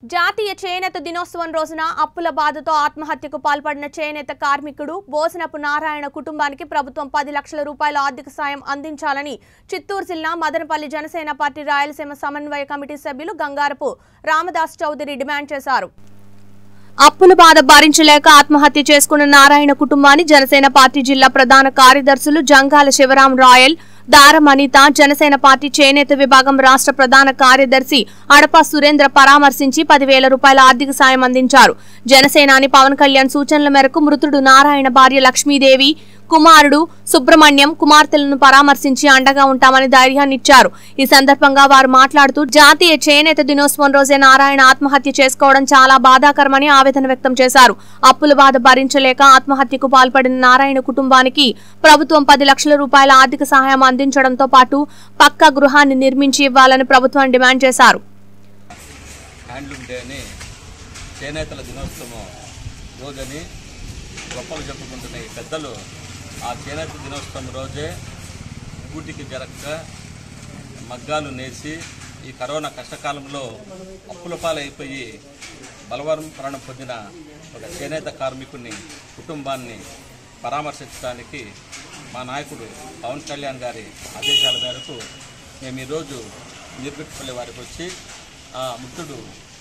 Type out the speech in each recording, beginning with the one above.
జాతీయ చేనేత దినోత్సవం రోజున అప్పుల బాధతో ఆత్మహత్యకు పాల్పడిన చేనేత కార్మికుడు బోసనపు నారాయణ కుటుంబానికి ప్రభుత్వం పది లక్షల రూపాయల ఆర్థిక సాయం అందించాలని చిత్తూరు జిల్లా మదనపల్లి జనసేన పార్టీ రాయలసీమ సమన్వయ కమిటీ సభ్యులు గంగారపు రామదాస్ చౌదరి డిమాండ్ చేశారు అప్పుల బాధ భరించలేక ఆత్మహత్య చేసుకున్న నారాయణ కుటుంబాన్ని జనసేన పార్టీ జిల్లా ప్రధాన కార్యదర్శులు జంగాల శివరాం రాయల్ దారం అనిత జనసేన పార్టీ చేనేత విభాగం రాష్ట్ర ప్రధాన కార్యదర్శి అడప సురేంద్ర పరామర్శించి పదివేల రూపాయల ఆర్థిక సాయం అందించారు జనసేనాని పవన్ కళ్యాణ్ సూచనల మేరకు మృతుడు నారాయణ భార్య లక్ష్మీదేవి కుమారుడు సుబ్రహ్మణ్యం కుమార్తెలను పరామర్శించి అండగా ఉంటామని ధైర్యాన్నిచ్చారు ఈ సందర్భంగా వారు మాట్లాడుతూ జాతీయ చేనేత దినోత్సవం రోజే నారాయణ ఆత్మహత్య చేసుకోవడం చాలా బాధాకరమని ఆవేదన వ్యక్తం చేశారు అప్పుల బాధ భరించలేక ఆత్మహత్యకు పాల్పడిన నారాయణ కుటుంబానికి ప్రభుత్వం పది లక్షల రూపాయల ఆర్థిక సహాయం అందించడంతో పాటు పక్కా గృహాన్ని నిర్మించి ఇవ్వాలని ప్రభుత్వం డిమాండ్ చేశారు హ్యాండ్లూమ్ డే అని చేనేతల దినోత్సవం రోజని గొప్పలు చెప్పుకుంటున్న ఈ పెద్దలు ఆ చేనేత దినోత్సవం రోజే కూటికి జరగక మగ్గాలు నేసి ఈ కరోనా కష్టకాలంలో అప్పుల పాలైపోయి బలవరం మరణం పొందిన ఒక చేనేత కార్మికుని కుటుంబాన్ని పరామర్శించడానికి మా నాయకుడు పవన్ కళ్యాణ్ గారి ఆదేశాల మేరకు మేము ఈరోజు నిర్మిట్పల్లి వారికి వచ్చి ఆ మృతుడు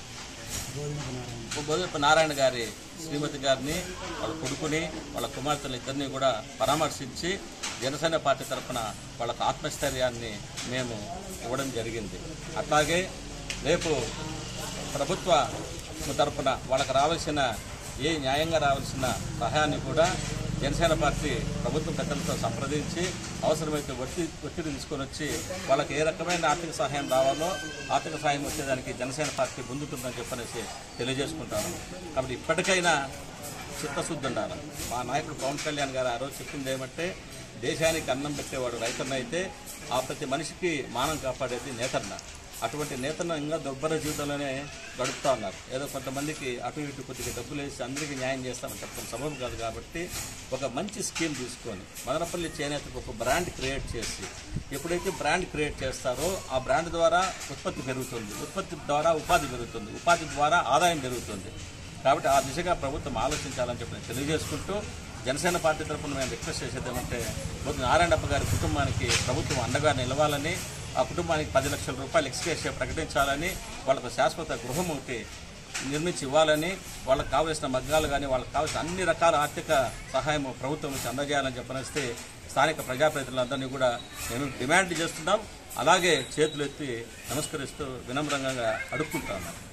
బోధపు నారాయణ గారి శ్రీమతి గారిని వాళ్ళ కొడుకుని వాళ్ళ కుమార్తెలు ఇద్దరిని కూడా పరామర్శించి జనసేన పార్టీ తరఫున వాళ్ళకు ఆత్మస్థైర్యాన్ని మేము ఇవ్వడం జరిగింది అట్లాగే రేపు ప్రభుత్వ తరఫున వాళ్ళకి రావాల్సిన ఏ న్యాయంగా రావాల్సిన సహాయాన్ని కూడా జనసేన పార్టీ ప్రభుత్వ పెద్దలతో సంప్రదించి అవసరమైతే ఒత్తిడి ఒత్తిడి తీసుకొని వచ్చి వాళ్ళకి ఏ రకమైన ఆర్థిక సహాయం రావాలో ఆర్థిక సహాయం వచ్చేదానికి జనసేన పార్టీ ముందుంటుందని చెప్పనేసి తెలియజేసుకుంటాను కాబట్టి ఇప్పటికైనా చిత్తశుద్ధి ఉండాలి మా నాయకుడు పవన్ కళ్యాణ్ గారు ఆ రోజు చెప్పింది ఏమంటే దేశానికి అన్నం పెట్టేవాడు రైతన్న అయితే ఆ ప్రతి మనిషికి మానం కాపాడేది నేతన్న అటువంటి నేతన్న ఇంకా దుర్భర జీవితంలోనే గడుపుతా ఉన్నారు ఏదో కొంతమందికి అటు ఇటు కొద్దిగా డబ్బులు వేసి అందరికీ న్యాయం చేస్తామని చెప్పడం సబబు కాదు కాబట్టి ఒక మంచి స్కీమ్ తీసుకొని మదనపల్లి చేనేతకు ఒక బ్రాండ్ క్రియేట్ చేసి ఎప్పుడైతే బ్రాండ్ క్రియేట్ చేస్తారో ఆ బ్రాండ్ ద్వారా ఉత్పత్తి పెరుగుతుంది ఉత్పత్తి ద్వారా ఉపాధి పెరుగుతుంది ఉపాధి ద్వారా ఆదాయం పెరుగుతుంది కాబట్టి ఆ దిశగా ప్రభుత్వం ఆలోచించాలని చెప్పి నేను తెలియజేసుకుంటూ జనసేన పార్టీ తరఫున మేము రిక్వెస్ట్ చేసేది ఏమంటే మొదటి నారాయణప్ప గారి కుటుంబానికి ప్రభుత్వం అండగా నిలవాలని ఆ కుటుంబానికి పది లక్షల రూపాయలు ఎక్స్కేషియా ప్రకటించాలని వాళ్ళకు శాశ్వత గృహం ఒకటి నిర్మించి ఇవ్వాలని వాళ్ళకి కావలసిన మగ్గాలు కానీ వాళ్ళకి కావాల్సిన అన్ని రకాల ఆర్థిక సహాయం ప్రభుత్వం నుంచి అందజేయాలని చెప్పనిస్తే స్థానిక ప్రజాప్రతినిధులందరినీ కూడా మేము డిమాండ్ చేస్తున్నాం అలాగే చేతులు ఎత్తి నమస్కరిస్తూ వినమ్రంగా అడుక్కుంటున్నాం